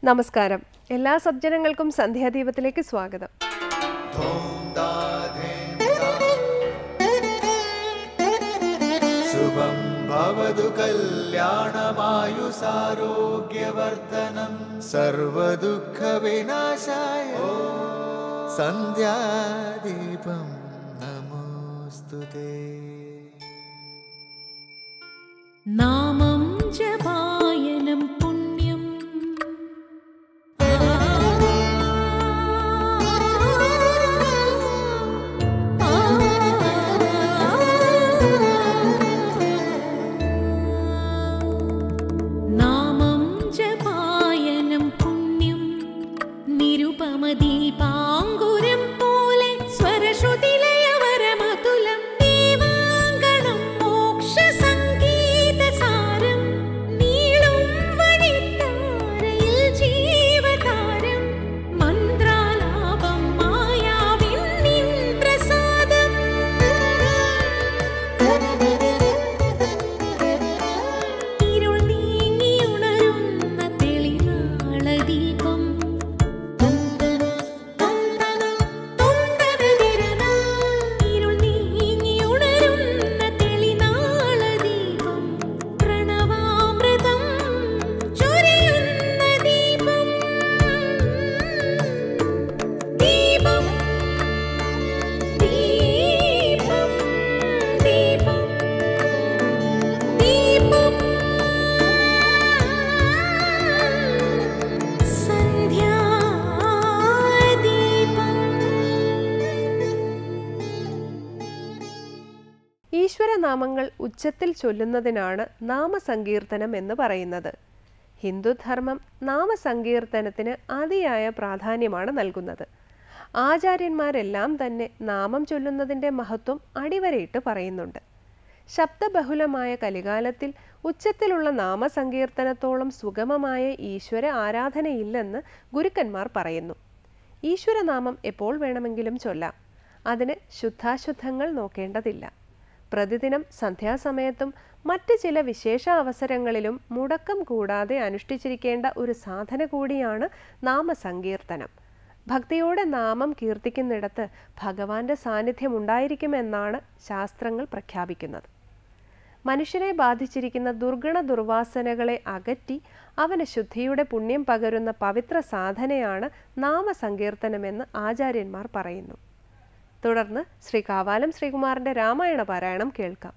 നമസ്കാരം എല്ലാ സജ്ജനങ്ങൾക്കും സന്ധ്യാദീപത്തിലേക്ക് സ്വാഗതം ശുഭം ഭവതു കല്യാണമായുസാരോഗ്യവർദ്ധനം സർവദുഃഖവിനാശായ സന്ധ്യാദീപം നമോസ്തുതേ നാമം ജപായനം പുണ്യം നാമം ജപായനം പുണ്യം നിരുപമദീപാങ്കുരം പോലെ സ്വരശ്രുതിലയവരമതുലം ദീവാങ്കണം മോക്ഷസംഗീതസാരം നീളും വഴിത്താരയിൽ ജീവതാരം മന്ത്രാലാപം മായാവിൻ നിൻ പ്രസാദം ഇരുൾ നീങ്ങിയുണരുന്ന തെളിനാളദീപം ഇരുൾ നീങ്ങിയുണരുന്ന തെളിനാളദീപം പ്രണവാമൃതം ചൊരിയുന്ന ദീപം ദീപം ദീപം ദീപം ദീപം സന്ധ്യാദീപം ഈശ്വരനാമങ്ങൾ ഉച്ചത്തിൽ ചൊല്ലുന്നതിനാണ് നാമസങ്കീർത്തനം എന്ന് പറയുന്നത് ഹിന്ദുധർമ്മം നാമസങ്കീർത്തനത്തിന് അതിയായ പ്രാധാന്യമാണ് നൽകുന്നത് ആചാര്യന്മാരെല്ലാം തന്നെ നാമം ചൊല്ലുന്നതിൻ്റെ മഹത്വം അടിവരയിട്ട് പറയുന്നുണ്ട് ശബ്ദബഹുലമായ കലികാലത്തിൽ ഉച്ചത്തിലുള്ള നാമസങ്കീർത്തനത്തോളം സുഗമമായ ഈശ്വര ആരാധനയില്ലെന്ന് ഗുരുക്കന്മാർ പറയുന്നു ഈശ്വരനാമം എപ്പോൾ വേണമെങ്കിലും ചൊല്ലാം അതിന് ശുദ്ധാശുദ്ധങ്ങൾ നോക്കേണ്ടതില്ല പ്രതിദിനം സന്ധ്യാസമയത്തും മറ്റ് ചില വിശേഷ അവസരങ്ങളിലും മുടക്കം കൂടാതെ അനുഷ്ഠിച്ചിരിക്കേണ്ട ഒരു സാധന കൂടിയാണ് നാമസങ്കീർത്തനം ഭക്തിയോടെ നാമം കീർത്തിക്കുന്നിടത്ത് ഭഗവാന്റെ സാന്നിധ്യം ഉണ്ടായിരിക്കുമെന്നാണ് ശാസ്ത്രങ്ങൾ പ്രഖ്യാപിക്കുന്നത് മനുഷ്യനെ ബാധിച്ചിരിക്കുന്ന ദുർഗുണ ദുർവാസനകളെ അകറ്റി അവന് ശുദ്ധിയുടെ പുണ്യം പകരുന്ന പവിത്ര സാധനയാണ് നാമസങ്കീർത്തനമെന്ന് ആചാര്യന്മാർ പറയുന്നു തുടർന്ന് ശ്രീ കാവാലം ശ്രീകുമാറിന്റെ രാമായണ പാരായണം കേൾക്കാം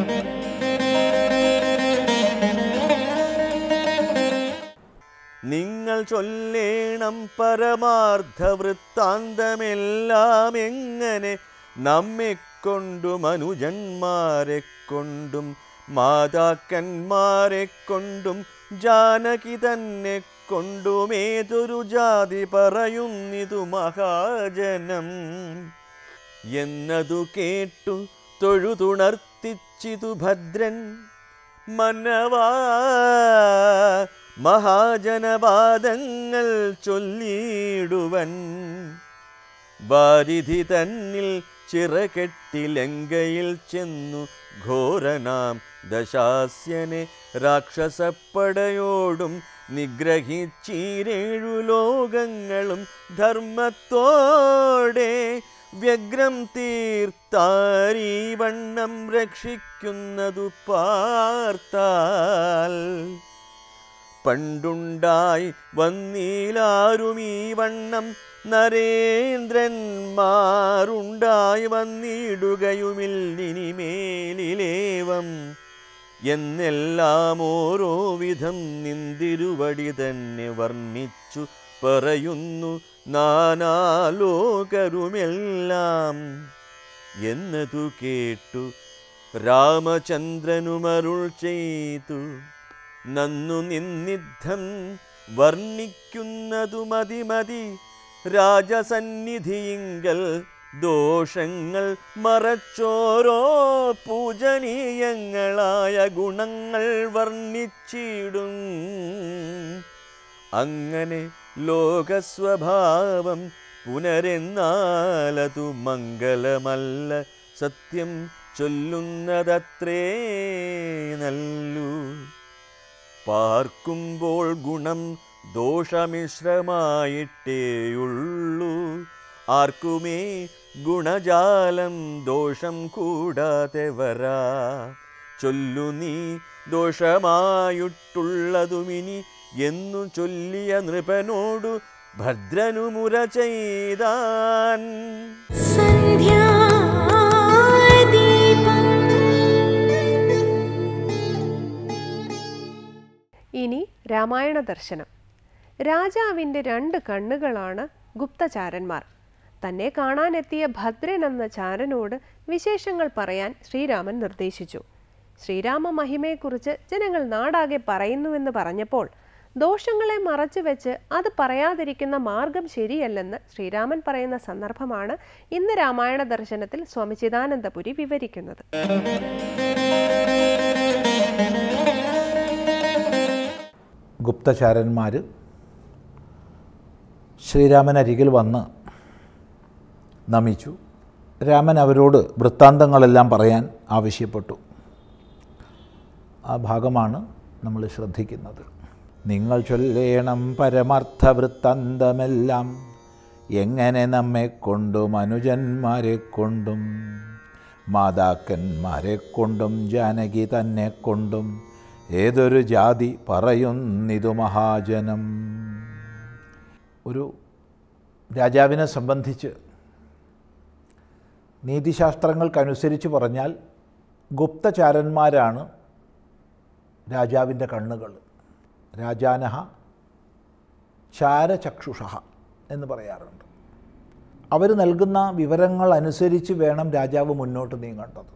നിങ്ങൾ ചൊല്ലേണം പരമാർത്ഥ വൃത്താന്തമെല്ലാം എങ്ങനെ നമ്മെ കൊണ്ടും അനുജന്മാരെ കൊണ്ടും മാതാക്കന്മാരെ കൊണ്ടും ജാനകി തന്നെ കൊണ്ടുമേതൊരു ജാതി പറയുന്നിതു മഹാജനം എന്നതു കേട്ടു തൊഴുതുണർത്തിച്ചിതു ഭദ്രൻ മനവാ മഹാജനപാദങ്ങൾ ചൊല്ലിയിടുവൻ വാരിധി തന്നിൽ ചിറകെട്ടി ലങ്കയിൽ ചെന്നു ഘോരനാം ദശാസ്യനെ രാക്ഷസപ്പടയോടും നിഗ്രഹിച്ചീരേഴു ലോകങ്ങളും ധർമ്മത്തോടെ വ്യഗ്രം തീർത്താരീ വണ്ണം രക്ഷിക്കുന്നതു പാർത്താൽ പണ്ടുണ്ടായി വന്നീലാരും ഈ വണ്ണം നരേന്ദ്രന്മാരുണ്ടായി വന്നിടുകയുമില്ലിനിമേലിലേവം എന്നെല്ലാം ഓരോ വിധം നിന്തിരുവടി തന്നെ വർണ്ണിച്ചു പറയുന്നു നാനാലോകരുമെല്ലാം എന്നതു കേട്ടു രാമചന്ദ്രനുമരുൾ ചെയ്തു നന്നു നിന്നിദ്ധം വർണ്ണിക്കുന്നതു മതി മതി രാജസന്നിധിയിങ്കൽ ദോഷങ്ങൾ മറച്ചോരോ പൂജനീയങ്ങളായ ഗുണങ്ങൾ വർണ്ണിച്ചിടും അങ്ങനെ ലോകസ്വഭാവം പുനരെന്നാലതു മംഗലമല്ല സത്യം ചൊല്ലുന്നതത്രേ നല്ലു പാർക്കുമ്പോൾ ഗുണം ദോഷമിശ്രമായിട്ടേയുള്ളൂ ആർക്കുമേ ഗുണജാലം ദോഷം കൂടാതെ വരാ ചൊല്ലു നീ ദോഷമായിട്ടുള്ളതുമിനി എന്നു ചൊല്ലിയ നൃപനോടു ഭദ്രനു മുര ചെയ്താൻ ഇനി രാമായണ ദർശനം രാജാവിൻ്റെ രണ്ട് കണ്ണുകളാണ് ഗുപ്തചാരന്മാർ തന്നെ കാണാനെത്തിയ ഭദ്രൻ എന്ന ചാരനോട് വിശേഷങ്ങൾ പറയാൻ ശ്രീരാമൻ നിർദ്ദേശിച്ചു ശ്രീരാമ മഹിമയെക്കുറിച്ച് ജനങ്ങൾ നാടാകെ പറയുന്നുവെന്ന് പറഞ്ഞപ്പോൾ ദോഷങ്ങളെ മറച്ചു വെച്ച് അത് പറയാതിരിക്കുന്ന മാർഗം ശരിയല്ലെന്ന് ശ്രീരാമൻ പറയുന്ന സന്ദർഭമാണ് ഇന്ന് രാമായണ ദർശനത്തിൽ സ്വാമി ചിദാനന്ദപുരി വിവരിക്കുന്നത് ഗുപ്തചാരന്മാർ ശ്രീരാമനരികിൽ വന്ന് നമിച്ചു രാമൻ അവരോട് വൃത്താന്തങ്ങളെല്ലാം പറയാൻ ആവശ്യപ്പെട്ടു ആ ഭാഗമാണ് നമ്മൾ ശ്രദ്ധിക്കുന്നത് നിങ്ങൾ ചൊല്ലേണം പരമാർത്ഥ വൃത്താന്തമെല്ലാം എങ്ങനെ നമ്മെ കൊണ്ടും അനുജന്മാരെ കൊണ്ടും മാതാക്കന്മാരെ കൊണ്ടും ജാനകി തന്നെ കൊണ്ടും ഏതൊരു ജാതി പറയുന്നിതു മഹാജനം ഒരു രാജാവിനെ സംബന്ധിച്ച് നീതിശാസ്ത്രങ്ങൾക്കനുസരിച്ച് പറഞ്ഞാൽ ഗുപ്തചാരന്മാരാണ് രാജാവിൻ്റെ കണ്ണുകൾ രാജാനഹ ചാരചക്ഷുഷ എന്ന് പറയാറുണ്ട് അവർ നൽകുന്ന വിവരങ്ങൾ അനുസരിച്ച് വേണം രാജാവ് മുന്നോട്ട് നീങ്ങേണ്ടത്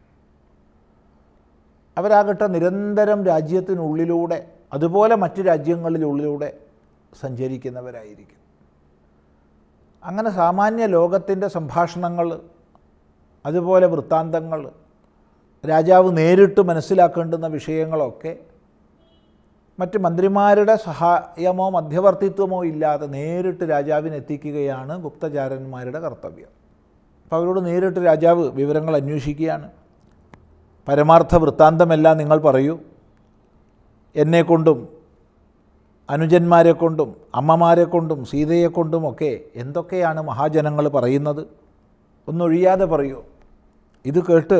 അവരാകട്ടെ നിരന്തരം രാജ്യത്തിനുള്ളിലൂടെ അതുപോലെ മറ്റ് രാജ്യങ്ങളിലുള്ളിലൂടെ സഞ്ചരിക്കുന്നവരായിരിക്കും അങ്ങനെ സാമാന്യ ലോകത്തിൻ്റെ സംഭാഷണങ്ങൾ അതുപോലെ വൃത്താന്തങ്ങൾ രാജാവ് നേരിട്ട് മനസ്സിലാക്കേണ്ടുന്ന വിഷയങ്ങളൊക്കെ മറ്റ് മന്ത്രിമാരുടെ സഹായമോ മധ്യവർത്തിത്വമോ ഇല്ലാതെ നേരിട്ട് രാജാവിന് എത്തിക്കുകയാണ് ഗുപ്തചാരന്മാരുടെ കർത്തവ്യം അപ്പോൾ അവരോട് നേരിട്ട് രാജാവ് വിവരങ്ങൾ അന്വേഷിക്കുകയാണ് പരമാർത്ഥ വൃത്താന്തമെല്ലാം നിങ്ങൾ പറയൂ എന്നെക്കൊണ്ടും അനുജന്മാരെ കൊണ്ടും അമ്മമാരെ കൊണ്ടും സീതയെ കൊണ്ടുമൊക്കെ എന്തൊക്കെയാണ് മഹാജനങ്ങൾ പറയുന്നത് ഒന്നൊഴിയാതെ പറയൂ ഇത് കേട്ട്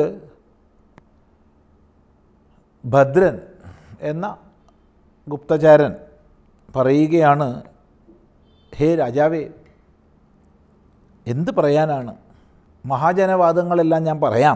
ഭദ്രൻ എന്ന ഗുപ്തചാരൻ പറയുകയാണ് ഹേ രാജാവേ എന്ത് പറയാനാണ് മഹാജനവാദങ്ങളെല്ലാം ഞാൻ പറയാം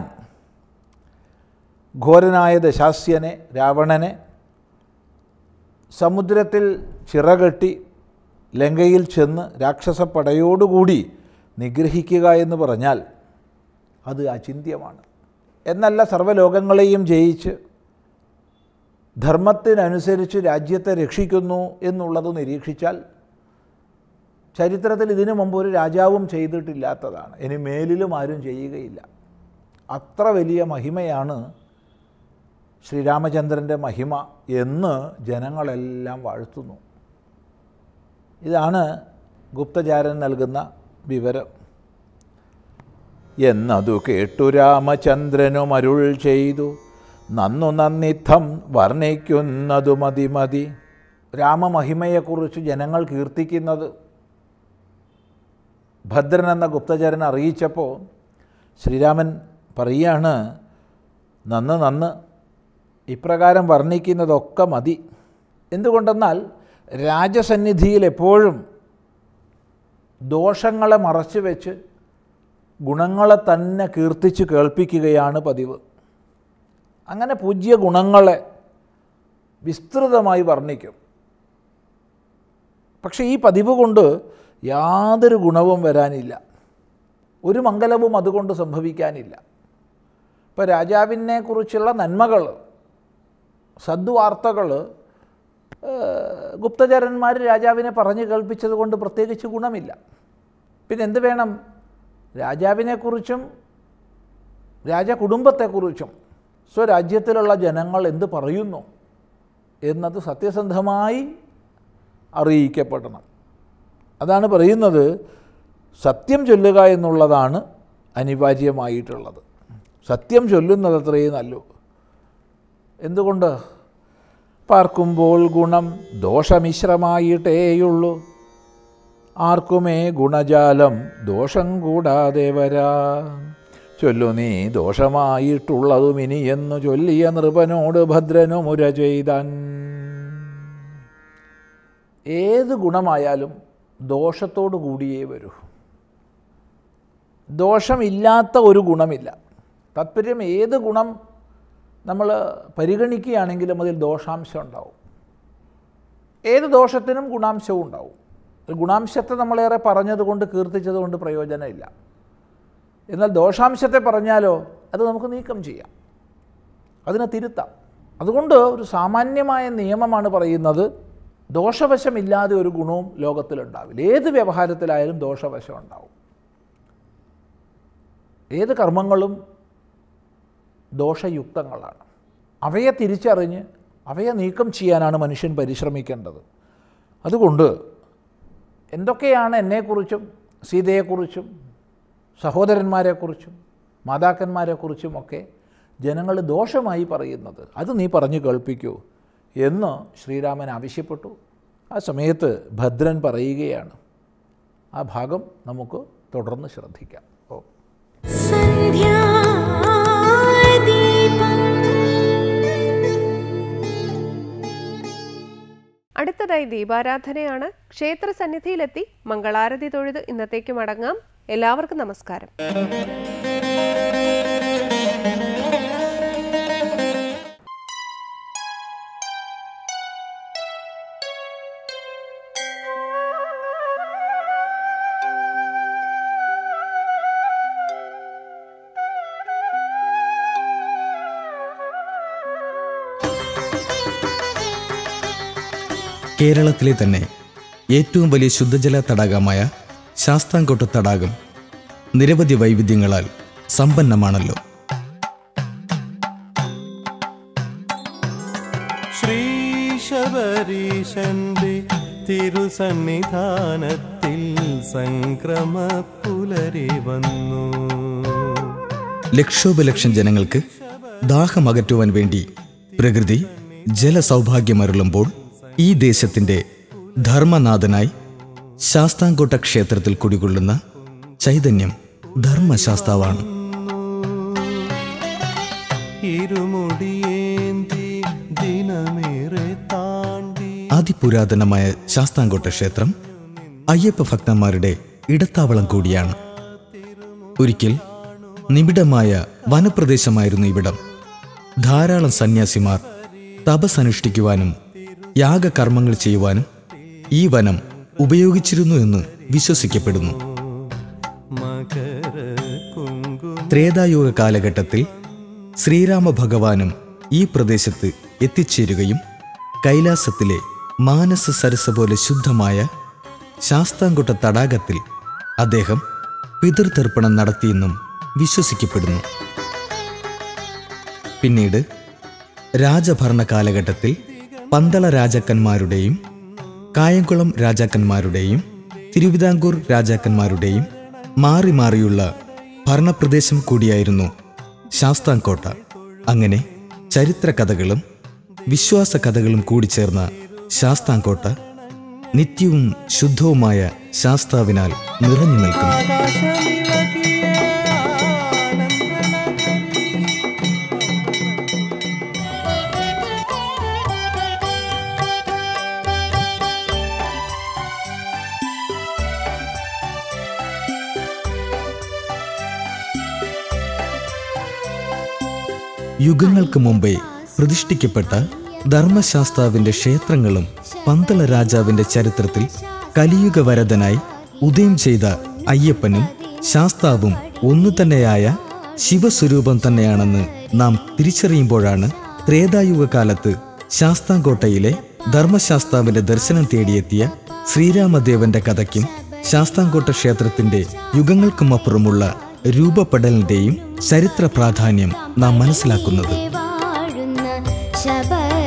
ഘോരനായ ദശാസ്യനെ രാവണനെ സമുദ്രത്തിൽ ചിറകെട്ടി ലങ്കയിൽ ചെന്ന് രാക്ഷസപ്പടയോടുകൂടി നിഗ്രഹിക്കുക എന്ന് പറഞ്ഞാൽ അത് അചിന്ത്യമാണ് എന്നല്ല സർവ്വലോകങ്ങളെയും ജയിച്ച് ധർമ്മത്തിനനുസരിച്ച് രാജ്യത്തെ രക്ഷിക്കുന്നു എന്നുള്ളത് നിരീക്ഷിച്ചാൽ ചരിത്രത്തിൽ ഇതിനു മുമ്പ് ഒരു രാജാവും ചെയ്തിട്ടില്ലാത്തതാണ് ഇനി മേലിലും ആരും ചെയ്യുകയില്ല അത്ര വലിയ മഹിമയാണ് ശ്രീരാമചന്ദ്രൻ്റെ മഹിമ എന്ന് ജനങ്ങളെല്ലാം വാഴ്ത്തുന്നു ഇതാണ് ഗുപ്തചാരൻ നൽകുന്ന വിവരം എന്നതു കേട്ടു രാമചന്ദ്രനും അരുൾ ചെയ്തു നന്നു നന്നിത്തം വർണ്ണിക്കുന്നതു മതി മതി രാമമഹിമയെക്കുറിച്ച് ജനങ്ങൾ കീർത്തിക്കുന്നത് ഭദ്രൻ എന്ന ഗുപ്തചരൻ അറിയിച്ചപ്പോൾ ശ്രീരാമൻ പറയാണ് നന്ന് നന്ന് ഇപ്രകാരം വർണ്ണിക്കുന്നതൊക്കെ മതി എന്തുകൊണ്ടെന്നാൽ രാജസന്നിധിയിൽ എപ്പോഴും ദോഷങ്ങളെ മറച്ചു വെച്ച് ഗുണങ്ങളെ തന്നെ കീർത്തിച്ച് കേൾപ്പിക്കുകയാണ് പതിവ് അങ്ങനെ പൂജ്യ ഗുണങ്ങളെ വിസ്തൃതമായി വർണ്ണിക്കും പക്ഷേ ഈ പതിവ് കൊണ്ട് യാതൊരു ഗുണവും വരാനില്ല ഒരു മംഗലവും അതുകൊണ്ട് സംഭവിക്കാനില്ല ഇപ്പോൾ രാജാവിനെ കുറിച്ചുള്ള നന്മകൾ സദ്വാർത്തകൾ ഗുപ്തചരന്മാർ രാജാവിനെ പറഞ്ഞു കേൾപ്പിച്ചത് കൊണ്ട് പ്രത്യേകിച്ച് ഗുണമില്ല പിന്നെ എന്ത് വേണം രാജാവിനെക്കുറിച്ചും രാജകുടുംബത്തെക്കുറിച്ചും സ്വരാജ്യത്തിലുള്ള ജനങ്ങൾ എന്ത് പറയുന്നു എന്നത് സത്യസന്ധമായി അറിയിക്കപ്പെടണം അതാണ് പറയുന്നത് സത്യം ചൊല്ലുക എന്നുള്ളതാണ് അനിവാര്യമായിട്ടുള്ളത് സത്യം ചൊല്ലുന്നത് അത്രയും നല്ലു എന്തുകൊണ്ട് പാർക്കുമ്പോൾ ഗുണം ദോഷമിശ്രമായിട്ടേയുള്ളൂ ആർക്കുമേ ഗുണജാലം ദോഷം കൂടാതെ വരാ ചൊല്ലു നീ ദോഷമായിട്ടുള്ളതും ഇനി എന്നു ചൊല്ലിയ നൃപനോട് ഭദ്രനു മുര ചെയ്താൻ ഏത് ഗുണമായാലും ദോഷത്തോടു കൂടിയേ വരൂ ദോഷമില്ലാത്ത ഒരു ഗുണമില്ല താത്പര്യം ഏത് ഗുണം നമ്മൾ പരിഗണിക്കുകയാണെങ്കിലും അതിൽ ദോഷാംശം ഉണ്ടാവും ഏത് ദോഷത്തിനും ഗുണാംശവും ഉണ്ടാവും ഒരു ഗുണാംശത്തെ നമ്മളേറെ പറഞ്ഞതുകൊണ്ട് കീർത്തിച്ചത് കൊണ്ട് പ്രയോജനമില്ല എന്നാൽ ദോഷാംശത്തെ പറഞ്ഞാലോ അത് നമുക്ക് നീക്കം ചെയ്യാം അതിനെ തിരുത്താം അതുകൊണ്ട് ഒരു സാമാന്യമായ നിയമമാണ് പറയുന്നത് ദോഷവശമില്ലാതെ ഒരു ഗുണവും ലോകത്തിലുണ്ടാവില്ല ഏത് വ്യവഹാരത്തിലായാലും ദോഷവശം ഉണ്ടാവും ഏത് കർമ്മങ്ങളും ദോഷയുക്തങ്ങളാണ് അവയെ തിരിച്ചറിഞ്ഞ് അവയെ നീക്കം ചെയ്യാനാണ് മനുഷ്യൻ പരിശ്രമിക്കേണ്ടത് അതുകൊണ്ട് എന്തൊക്കെയാണ് എന്നെക്കുറിച്ചും സീതയെക്കുറിച്ചും സഹോദരന്മാരെക്കുറിച്ചും മാതാക്കന്മാരെക്കുറിച്ചും ഒക്കെ ജനങ്ങൾ ദോഷമായി പറയുന്നത് അത് നീ പറഞ്ഞു കേൾപ്പിക്കൂ എന്ന് ശ്രീരാമൻ ആവശ്യപ്പെട്ടു ആ സമയത്ത് ഭദ്രൻ പറയുകയാണ് ആ ഭാഗം നമുക്ക് തുടർന്ന് ശ്രദ്ധിക്കാം ഓ അടുത്തതായി ദീപാരാധനയാണ് ക്ഷേത്ര സന്നിധിയിലെത്തി മംഗളാരതി തൊഴുത് ഇന്നത്തേക്ക് മടങ്ങാം എല്ലാവർക്കും നമസ്കാരം കേരളത്തിലെ തന്നെ ഏറ്റവും വലിയ ശുദ്ധജല തടാകമായ ശാസ്താംകോട്ട തടാകം നിരവധി വൈവിധ്യങ്ങളാൽ സമ്പന്നമാണല്ലോ ശ്രീ ശബരീശന്റെ തിരുസന്നിധാനത്തിൽ സംക്രമ പുലരി വന്നു ലക്ഷോപലക്ഷം ജനങ്ങൾക്ക് ദാഹമകറ്റുവാൻ വേണ്ടി പ്രകൃതി ജലസൗഭാഗ്യമരുളുമ്പോൾ ഈ ദേശത്തിന്റെ ധർമ്മനാഥനായി ശാസ്താംകോട്ട ക്ഷേത്രത്തിൽ കുടികൊള്ളുന്ന ചൈതന്യം ധർമ്മശാസ്താവാണ് ഇരുമുടിയേന്തി ദിനമേറെ താണ്ടി അതിപുരാതനമായ ശാസ്താംകോട്ട ക്ഷേത്രം അയ്യപ്പ ഭക്തന്മാരുടെ ഇടത്താവളം കൂടിയാണ് ഒരിക്കൽ നിബിഡമായ വനപ്രദേശമായിരുന്നു ഇവിടം ധാരാളം സന്യാസിമാർ തപസ്സനുഷ്ഠിക്കുവാനും യാഗകർമ്മങ്ങൾ ചെയ്യുവാനും ഈ വനം ഉപയോഗിച്ചിരുന്നു എന്ന് വിശ്വസിക്കപ്പെടുന്നു മകര കുങ്കുമ ത്രേതായുഗ കാലഘട്ടത്തിൽ ശ്രീരാമ ഭഗവാനും ഈ പ്രദേശത്ത് എത്തിച്ചേരുകയും കൈലാസത്തിലെ മാനസ സരസ പോലെ ശുദ്ധമായ ശാസ്താംകോട്ട തടാകത്തിൽ അദ്ദേഹം പിതൃതർപ്പണം നടത്തിയെന്നും വിശ്വസിക്കപ്പെടുന്നു പിന്നീട് രാജഭരണ കാലഘട്ടത്തിൽ പന്തള രാജാക്കന്മാരുടെയും കായംകുളം രാജാക്കന്മാരുടെയും തിരുവിതാംകൂർ രാജാക്കന്മാരുടെയും മാറി മാറിയുള്ള ഭരണപ്രദേശം കൂടിയായിരുന്നു ശാസ്താംകോട്ട അങ്ങനെ ചരിത്ര കഥകളും വിശ്വാസ കഥകളും കൂടിച്ചേർന്ന ശാസ്താംകോട്ട നിത്യവും ശുദ്ധവുമായ ശാസ്താവിനാൽ നിറഞ്ഞു നിൽക്കുന്നു ആകാശമിളകിയ യുഗങ്ങൾക്ക് മുമ്പേ പ്രതിഷ്ഠിക്കപ്പെട്ട ധർമ്മശാസ്താവിന്റെ ക്ഷേത്രങ്ങളും പന്തള രാജാവിന്റെ ചരിത്രത്തിൽ കലിയുഗ വരദനായി ഉദയം ചെയ്ത അയ്യപ്പനും ശാസ്താവും ഒന്നു തന്നെയായ ശിവസ്വരൂപം തന്നെയാണെന്ന് നാം തിരിച്ചറിയുമ്പോഴാണ് ത്രേതായുഗ കാലത്ത് ശാസ്താംകോട്ടയിലെ ധർമ്മശാസ്താവിന്റെ ദർശനം തേടിയെത്തിയ ശ്രീരാമദേവന്റെ കഥയ്ക്കും ശാസ്താംകോട്ട ക്ഷേത്രത്തിന്റെ യുഗങ്ങൾക്കുമപ്പുറമുള്ള രൂപപ്പെടലിന്റെയും ചരിത്ര പ്രാധാന്യം നാം മനസ്സിലാക്കുന്നത് വാഴുന്ന ശബ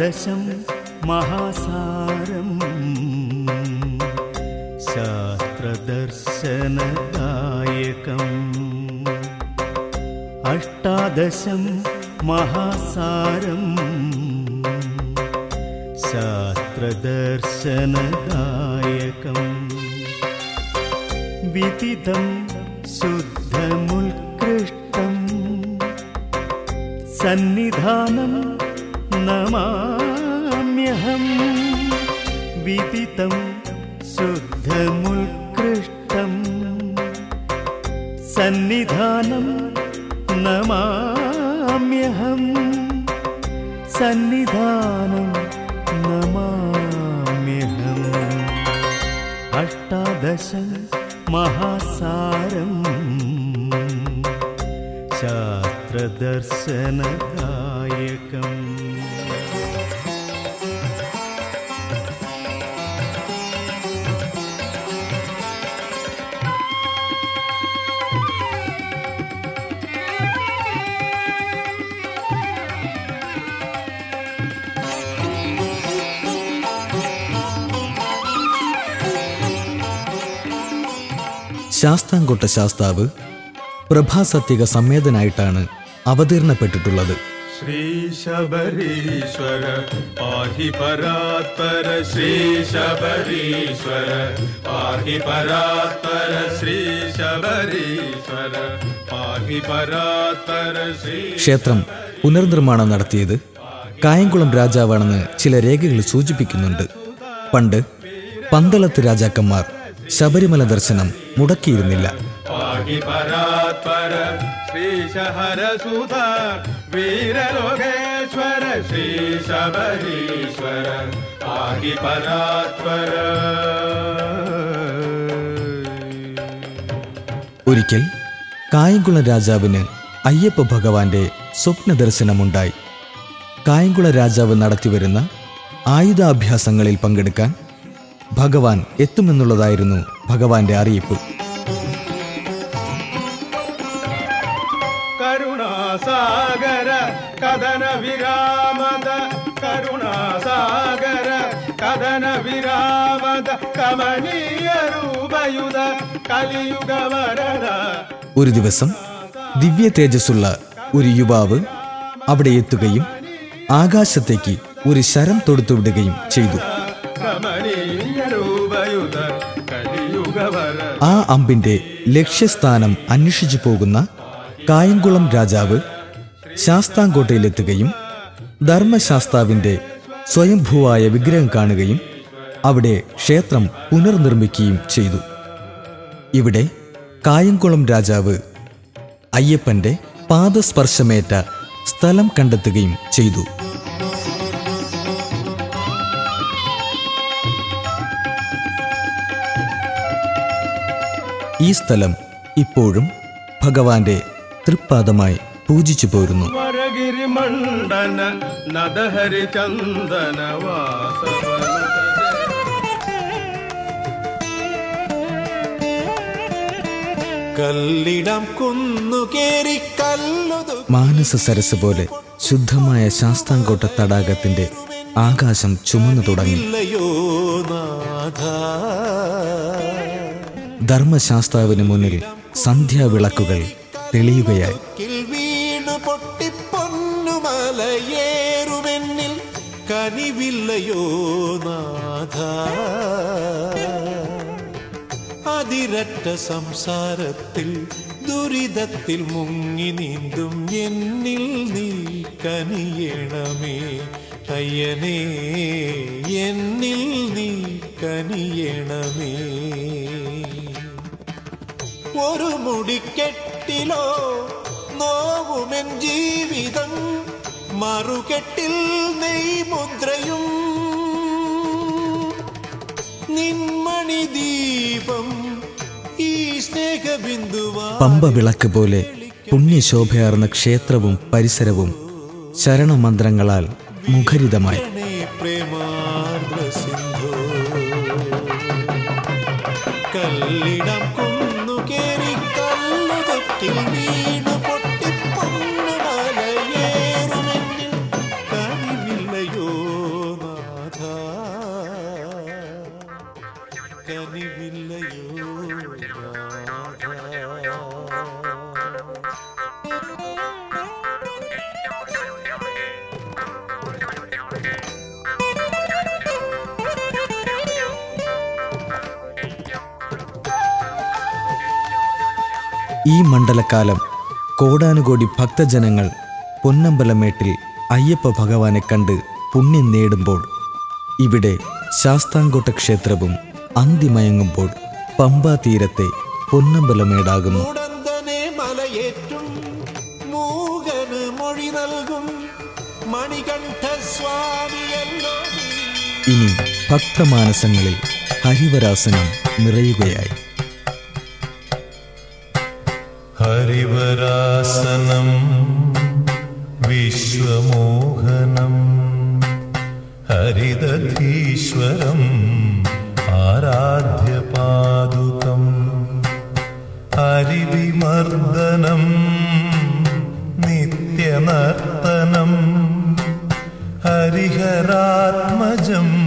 അഷ്ടാദശം മഹാസാരം ശാസ്ത്രദർശനദായകം അഷ്ടാദശം മഹാസാരം ശാസ്ത്രദർശനദായകം വിദിതം ശുദ്ധമുത്കൃഷ്ടം സന്നിധാനം നമാമ്യഹം വിദിതം ശുദ്ധമുത്കൃഷ്ടം സന്നിധാനം നമാമ്യഹം സന്നിധാനം നമാമ്യഹം അഷ്ടാദശം മഹാസാരം ശാസ്ത്രദർശനദായകം ശാസ്താംകോട്ട ശാസ്താവ് പ്രഭാസത്യക സമേതനായിട്ടാണ് അവതീർണപ്പെട്ടിട്ടുള്ളത് ശ്രീ ശബരീശ്വര പാഹി പരാത്പര ശ്രീ ശബരീശ്വര പാഹി പരാത്പര ശ്രീ ശബരീശ്വര പാഹി പരാത്പര ശ്രീ ക്ഷേത്രം പുനർനിർമ്മാണം നടത്തിയത് കായംകുളം രാജാവാണെന്ന് ചില രേഖകൾ സൂചിപ്പിക്കുന്നുണ്ട് പണ്ട് പന്തളത്ത് രാജാക്കന്മാർ ശബരിമല ദർശനം മുടക്കിയിരുന്നില്ല പാഹി പരാത്പര ശ്രീശഹര സുധ വീരലോകേശ്വര ശ്രീ ശബരീശ്വര പാഹി പരാത്പര ഒരിക്കൽ കായംകുളം രാജാവിന് അയ്യപ്പ ഭഗവാന്റെ സ്വപ്ന ദർശനമുണ്ടായി കായംകുളം രാജാവ് നടത്തിവരുന്ന ആയുധാഭ്യാസങ്ങളിൽ പങ്കെടുക്കാൻ ഭഗവാൻ എത്തുമെന്നുള്ളതായിരുന്നു ഭഗവാന്റെ അറിയിപ്പ് കരുണാസാഗര കഥന വിരാമത കരുണാസാഗര കഥന വിരാമത കമനീയ രൂപയുത കലിയുഗ വരദ ഒരു ദിവസം ദിവ്യ തേജസ്സുള്ള ഒരു യുവാവ് അവിടെ എത്തുകയും ആകാശത്തേക്ക് ഒരു ശരം തൊടുത്തുവിടുകയും ചെയ്തു കമനീയ രൂപയുത കലിയുഗ വരദ ആ അമ്പിന്റെ ലക്ഷ്യസ്ഥാനം അന്വേഷിച്ചു പോകുന്ന കായംകുളം രാജാവ് ശാസ്താംകോട്ടയിലെത്തുകയും ധർമ്മശാസ്താവിന്റെ സ്വയംഭൂവായ വിഗ്രഹം കാണുകയും അവിടെ ക്ഷേത്രം പുനർനിർമ്മിക്കുകയും ചെയ്തു ഇവിടെ കായംകുളം രാജാവ് അയ്യപ്പന്റെ പാദസ്പർശമേറ്റ സ്ഥലം കണ്ടെത്തുകയും ചെയ്തു ഈ സ്ഥലം ഇപ്പോഴും ഭഗവാന്റെ തൃപ്പാദമായി പൂജിച്ചു പോരുന്നു വരഗിരി മണ്ഡന നദഹരി ചന്ദന വാസവന കല്ലിടം കുന്നു കേറി കല്ലുതു മാനസ സരസ് പോലെ ശുദ്ധമായ ശാസ്താംകോട്ട തടാകത്തിന്റെ ആകാശം ചുമന്നു തുടങ്ങി ഇല്ലയോ നാഥ ധർമ്മശാസ്താവിന് മുന്നിൽ സന്ധ്യാവിളക്കുകൾ തെളിയുകയായി കിൽ വീണു പൊട്ടിപ്പൊന്നു മലയേറുമെന്നിൽ കനിവില്ലയോ നാഥ അതിരറ്റ സംസാരത്തിൽ ദുരിതത്തിൽ മുങ്ങി നീന്തും എന്നിൽ നീ കനിയണമേ അയ്യനേ എന്നിൽ നീ കനിയണമേ ഒരു മുടിക്കെട്ടിലോ നോവുമെൻ ജീവിതം മറുകെട്ടിൽ നെയ്മുദ്രയും നിന്മണി ദീപം ഈ സ്നേഹബിന്ദുവാ പമ്പ വിളക്ക് പോലെ പുണ്യശോഭയാർന്ന ക്ഷേത്രവും പരിസരവും ശരണമന്ത്രങ്ങളാൽ മുഖരിതമായി പ്രേമാർദ്ര സിന്ധു കല്ലിടം കുന്നു കേറി കല്ലുതൊക്കിൽ വീണു പൊട്ടിപ്പൊന്നു മലയേറുമെന്നിൽ കനിവില്ലയോ ഈ മണ്ഡലകാലം കോടാനുകോടി ഭക്തജനങ്ങൾ പൊന്നമ്പലമേട്ടിൽ അയ്യപ്പ ഭഗവാനെ കണ്ട് പുണ്യം നേടുമ്പോൾ ഇവിടെ ശാസ്താംകോട്ട ക്ഷേത്രവും അന്തിമയങ്ങുമ്പോൾ പമ്പാ തീരത്തെ പൊന്നമ്പലമേടാകുന്നു മുടന്തനെ മലയേറ്റും മൂകന് മൊഴി നൽകും മണികണ്ഠ സ്വാമിയല്ലോ നീ. ഇനി ഭക്തമാനസങ്ങളിൽ ഹരിവരാസനം നിറയുകയായി ഹരിവരാസനം വിശ്വമോഹനം ഹരിദധീശ്വരം ആരാധ്യപാദുകം ഹരിവിമർദ്ദനം നിത്യനർത്തനം ഹരിഹരാത്മജം